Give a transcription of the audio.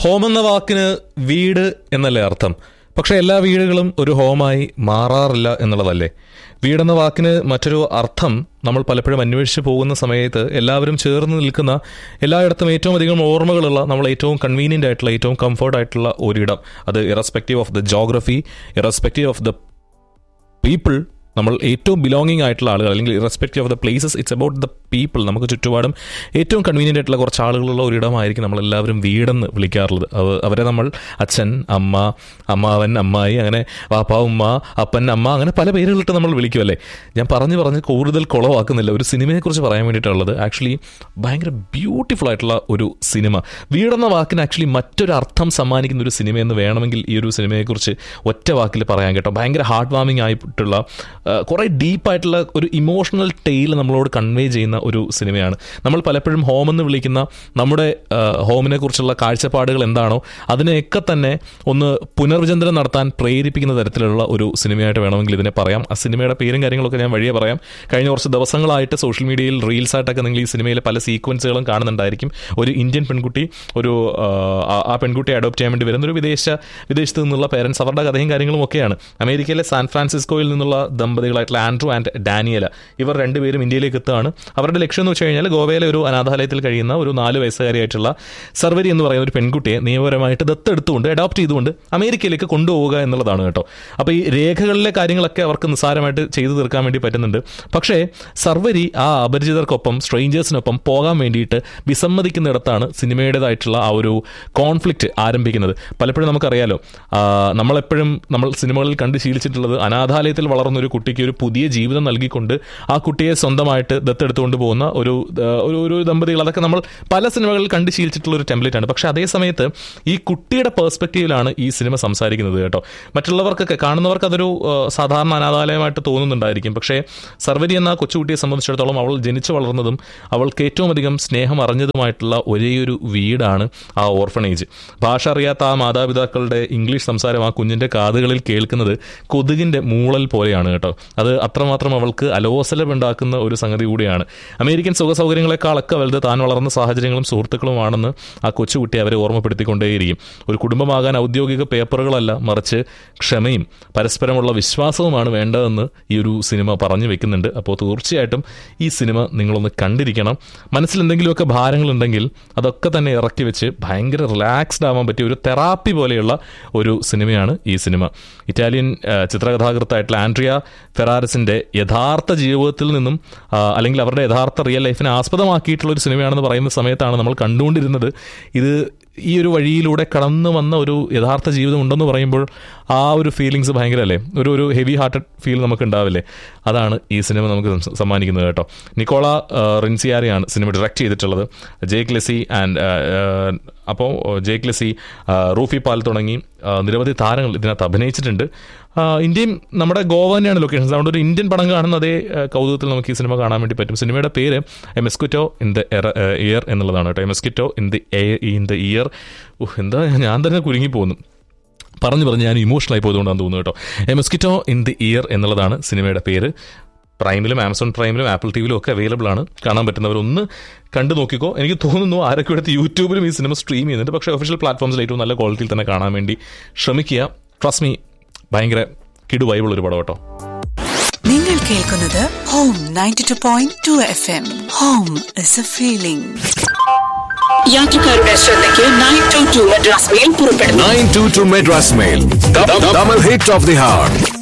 Home എന്ന വാക്കിന് വീട് എന്നല്ലേ അർത്ഥം പക്ഷെ എല്ലാ വീടുകളും ഒരു ഹോമായി മാറാറില്ല എന്നുള്ളതല്ലേ വീടെന്ന വാക്കിന് മറ്റൊരു അർത്ഥം നമ്മൾ പലപ്പോഴും അന്വേഷിച്ച് പോകുന്ന സമയത്ത് എല്ലാവരും ചേർന്ന് നിൽക്കുന്ന എല്ലായിടത്തും ഏറ്റവും അധികം ഓർമ്മകളുള്ള നമ്മൾ ഏറ്റവും കൺവീനിയൻ്റ് ആയിട്ടുള്ള ഏറ്റവും കംഫർട്ട് ആയിട്ടുള്ള ഒരിടം അത് irrespective of the geography irrespective of the people നമ്മൾ ഏറ്റവും ബിലോങ്ങിങ് ആയിട്ടുള്ള ആളുകൾ അല്ലെങ്കിൽ irrespective of the places it's about the people നമുക്ക് ചുറ്റുപാടും ഏറ്റവും കൺവീനിയൻ്റ് ആയിട്ടുള്ള കുറച്ച് ആളുകളുള്ള ഒരിടമായിരിക്കും നമ്മൾ എല്ലാവരും വീടെന്ന് വിളിക്കാറുള്ളത് അവ- അവരെ നമ്മൾ അച്ഛൻ അമ്മ അമ്മാവൻ അമ്മായി അങ്ങനെ വാപ്പ ഉമ്മ അപ്പൻ അമ്മ അങ്ങനെ പല പേരുകളിട്ട് നമ്മൾ വിളിക്കുമല്ലേ ഞാൻ പറഞ്ഞു പറഞ്ഞ് കൂടുതൽ കുളവാക്കുന്നില്ല ഒരു സിനിമയെക്കുറിച്ച് പറയാൻ വേണ്ടിയിട്ടുള്ളത് ആക്ച്വലി ഭയങ്കര ബ്യൂട്ടിഫുൾ ആയിട്ടുള്ള ഒരു സിനിമ വീടെന്ന വാക്കിന് ആക്ച്വലി മറ്റൊരു അർത്ഥം സമ്മാനിക്കുന്ന ഒരു സിനിമ എന്ന് വേണമെങ്കിൽ ഈ ഒരു സിനിമയെക്കുറിച്ച് ഒറ്റ വാക്കിൽ പറയാൻ കേട്ടോ ഭയങ്കര ഹാർട്ട് വാമിംഗ് ആയിട്ടുള്ള ആ, കുറേ ഡീപ്പായിട്ടുള്ള ഒരു ഇമോഷണൽ ടെയിൽ നമ്മളോട് കൺവേ ചെയ്യുന്ന ഒരു സിനിമയാണ് നമ്മൾ പലപ്പോഴും ഹോം എന്ന് വിളിക്കുന്ന നമ്മുടെ ആ, ഹോമിനെ കുറിച്ചുള്ള കാഴ്ചപ്പാടുകൾ എന്താണോ അതിനെയൊക്കെ തന്നെ ഒന്ന് പുനർവിചിന്തനം നടത്താൻ പ്രേരിപ്പിക്കുന്ന തരത്തിലുള്ള ഒരു സിനിമയായിട്ട് വേണമെങ്കിൽ ഇതിനെ പറയാം ആ സിനിമയുടെ പേരും കാര്യങ്ങളൊക്കെ ഞാൻ വഴിയെ പറയാം കഴിഞ്ഞ കുറച്ച് ദിവസങ്ങളായിട്ട് സോഷ്യൽ മീഡിയയിൽ റീൽസ് ആയിട്ടൊക്കെ നിങ്ങൾ ഈ സിനിമയിലെ പല സീക്വൻസുകളും കാണുന്നുണ്ടായിരിക്കും ഒരു ഇന്ത്യൻ പെൺകുട്ടി ഒരു ആ, ആ- ആ പെൺകുട്ടിയെ അഡോപ്റ്റ് ചെയ്യാൻ വേണ്ടി വരുന്ന ഒരു വിദേശ വിദേശത്ത് നിന്നുള്ള പേരൻസ് അവരുടെ കഥയും കാര്യങ്ങളും ഒക്കെയാണ് അമേരിക്കയിലെ സാൻ ഫ്രാൻസിസ്കോയിൽ നിന്നുള്ള ദമ്പതികളായിട്ടുള്ള ആൻഡ്രു ആൻഡ് ഡാനിയല ഇവർ രണ്ടുപേരും ഇന്ത്യയിലേക്ക് എത്തുകയാണ് അവരുടെ ലക്ഷ്യം എന്ന് വെച്ച് കഴിഞ്ഞാൽ ഗോവയിലെ ഒരു അനാഥാലയത്തിൽ കഴിയുന്ന ഒരു നാല് വയസ്സുകാരിയായിട്ടുള്ള സർവരി എന്ന് പറയുന്ന ഒരു പെൺകുട്ടിയെ നിയമപരമായിട്ട് ദത്തെടുത്തുകൊണ്ട് അഡോപ്റ്റ് ചെയ്തുകൊണ്ട് അമേരിക്കയിലേക്ക് കൊണ്ടുപോവുക എന്നുള്ളതാണ് കേട്ടോ അപ്പോൾ ഈ രേഖകളിലെ കാര്യങ്ങളൊക്കെ അവർക്ക് നിസ്സാരമായിട്ട് ചെയ്തു തീർക്കാൻ വേണ്ടി പറ്റുന്നുണ്ട് പക്ഷേ സർവരി ആ അപരിചിതർക്കൊപ്പം സ്ട്രേഞ്ചേഴ്സിനൊപ്പം പോകാൻ വേണ്ടിയിട്ട് വിസമ്മതിക്കുന്നിടത്താണ് സിനിമയുടേതായിട്ടുള്ള ആ ഒരു കോൺഫ്ലിക്റ്റ് ആരംഭിക്കുന്നത് പലപ്പോഴും നമുക്കറിയാലോ ആ, നമ്മളെപ്പോഴും നമ്മൾ സിനിമകളിൽ കണ്ട് ശീലിച്ചിട്ടുള്ളത് അനാഥാലയത്തിൽ വളർന്ന ഒരു കുട്ടിക്ക് ഒരു പുതിയ ജീവിതം നൽകിക്കൊണ്ട് ആ കുട്ടിയെ സ്വന്തമായിട്ട് ദത്തെടുത്തുകൊണ്ട് പോകുന്ന ഒരു ആ, ഒരു ഒരു ദമ്പതികൾ അതൊക്കെ നമ്മൾ പല സിനിമകളിൽ കണ്ട് ശീലിച്ചിട്ടുള്ള ഒരു ടെംപ്ലേറ്റ് ആണ് പക്ഷേ അതേ സമയത്ത് ഈ കുട്ടിയുടെ പേഴ്സ്പെക്റ്റീവിലാണ് ഈ സിനിമ സംസാരിക്കുന്നത് കേട്ടോ മറ്റുള്ളവർക്കൊക്കെ കാണുന്നവർക്ക് അതൊരു ആ, സാധാരണ അനാഥാലയമായിട്ട് തോന്നുന്നുണ്ടായിരിക്കും പക്ഷേ സർവരി എന്ന കൊച്ചുകുട്ടിയെ സംബന്ധിച്ചിടത്തോളം അവൾ ജനിച്ചു വളർന്നതും അവൾക്ക് ഏറ്റവും അധികം സ്നേഹം അറിഞ്ഞതുമായിട്ടുള്ള ഒരേയൊരു വീടാണ് ആ ഓർഫണേജ് ഭാഷ അറിയാത്ത ആ മാതാപിതാക്കളുടെ ഇംഗ്ലീഷ് സംസാരം ആ കുഞ്ഞിൻ്റെ കാതുകളിൽ കേൾക്കുന്നത് കൊതുകിൻ്റെ മൂളൽ പോലെയാണ് കേട്ടോ അത് അത്രമാത്രം അവൾക്ക് അലോസലമുണ്ടാക്കുന്ന ഒരു സംഗതി കൂടിയാണ് അമേരിക്കൻ സുഖ സൗകര്യങ്ങളെക്കാളൊക്കെ വലുത് താൻ വളർന്ന സാഹചര്യങ്ങളും സുഹൃത്തുക്കളുമാണെന്ന് ആ കൊച്ചുകുട്ടി അവരെ ഓർമ്മപ്പെടുത്തിക്കൊണ്ടേയിരിക്കും ഒരു കുടുംബമാകാൻ ഔദ്യോഗിക പേപ്പറുകളല്ല മറിച്ച് ക്ഷമയും പരസ്പരമുള്ള വിശ്വാസവുമാണ് വേണ്ടതെന്ന് ഈ ഒരു സിനിമ പറഞ്ഞു വെക്കുന്നുണ്ട് അപ്പോൾ തീർച്ചയായിട്ടും ഈ സിനിമ നിങ്ങളൊന്ന് കണ്ടിരിക്കണം മനസ്സിൽ എന്തെങ്കിലുമൊക്കെ ഭാരങ്ങളുണ്ടെങ്കിൽ അതൊക്കെ തന്നെ ഇറക്കി വെച്ച് ഭയങ്കര റിലാക്സ്ഡ് ആവാൻ പറ്റിയ ഒരു തെറാപ്പി പോലെയുള്ള ഒരു സിനിമയാണ് ഈ സിനിമ ഇറ്റാലിയൻ ആ, ചിത്രകഥാകൃത്തായിട്ടുള്ള ആൻഡ്രിയ ഫെറാരസിന്റെ യഥാർത്ഥ ജീവിതത്തിൽ നിന്നും ആ, അല്ലെങ്കിൽ അവരുടെ യഥാർത്ഥ റിയൽ ലൈഫിനെ ആസ്പദമാക്കിയിട്ടുള്ള ഒരു സിനിമയാണെന്ന് പറയുന്ന സമയത്താണ് നമ്മൾ കണ്ടുകൊണ്ടിരുന്നത് ഇത് ഈ ഒരു വഴിയിലൂടെ കടന്നു വന്ന ഒരു യഥാർത്ഥ ജീവിതം ഉണ്ടെന്ന് പറയുമ്പോൾ ആ ഒരു ഫീലിങ്സ് ഭയങ്കര അല്ലേ ഒരു ഒരു ഹെവി ഹാർട്ടഡ് ഫീൽ നമുക്ക് ഉണ്ടാവില്ലേ അതാണ് ഈ സിനിമ നമുക്ക് സം- സമ്മാനിക്കുന്നത് കേട്ടോ നിക്കോള ആ, റിൻസിയാരെയാണ് സിനിമ ഡയറക്റ്റ് ചെയ്തിട്ടുള്ളത് ജേക്ക് ലെസി ആൻഡ് അപ്പോൾ ജേക്ക് ലെസി ആ, റൂഫി പാൽ തുടങ്ങി ആ, നിരവധി താരങ്ങൾ ഇതിനകത്ത് അഭിനയിച്ചിട്ടുണ്ട് ആ, ഇന്ത്യയും നമ്മുടെ ഗോവ തന്നെയാണ് ലൊക്കേഷൻസ് അതുകൊണ്ട് ഒരു ഇന്ത്യൻ പടം കാണുന്ന അതേ ആ, കൗതുകത്തിൽ നമുക്ക് ഈ സിനിമ കാണാൻ വേണ്ടി പറ്റും സിനിമയുടെ പേര് എമെസ്കുറ്റോ ഇൻ ദ ഇയർ എന്നുള്ളതാണ് കേട്ടോ എമെസ്കിറ്റോ in the in the year എന്താ ഞാൻ തന്നെ കുരുങ്ങി പോകുന്നു പറഞ്ഞു പറഞ്ഞ് ഞാൻ ഇമോഷണൽ ആയി പോയതുകൊണ്ടാണ് തോന്നുന്നു കേട്ടോ എമസ്കിറ്റോ ഇൻ ദി ഇയർ എന്നുള്ളതാണ് സിനിമയുടെ പേര് പ്രൈമിലും ആമസോൺ പ്രൈമിലും ആപ്പിൾ ടി വിയിലും ഒക്കെ അവൈലബിൾ ആണ് കാണാൻ പറ്റുന്നവർ ഒന്ന് കണ്ടു നോക്കിക്കോ എനിക്ക് തോന്നുന്നു ആരൊക്കെ എടുത്ത് യൂട്യൂബിലും ഈ സിനിമ സ്ട്രീം ചെയ്യുന്നുണ്ട് പക്ഷേ ഒഫീഷ്യൽ പ്ലാറ്റ്ഫോംസിൽ ഏറ്റവും നല്ല ക്വാളിറ്റിയിൽ തന്നെ കാണാൻ വേണ്ടി ശ്രമിക്കുക ട്രസ്റ്റ് മീ ഭയങ്കര കിടു വൈബിൾ ഒരു പടം കേട്ടോ നിങ്ങൾ കേൾക്കുന്നത് home ninety two point two FM home is a എ ഫീലിംഗ് യാത്രക്കാരുടെ ശ്രദ്ധയ്ക്ക് nine two two Madras mail പുറപ്പെടുന്നു 922 Madras Mail. The, the, double hit of the heart.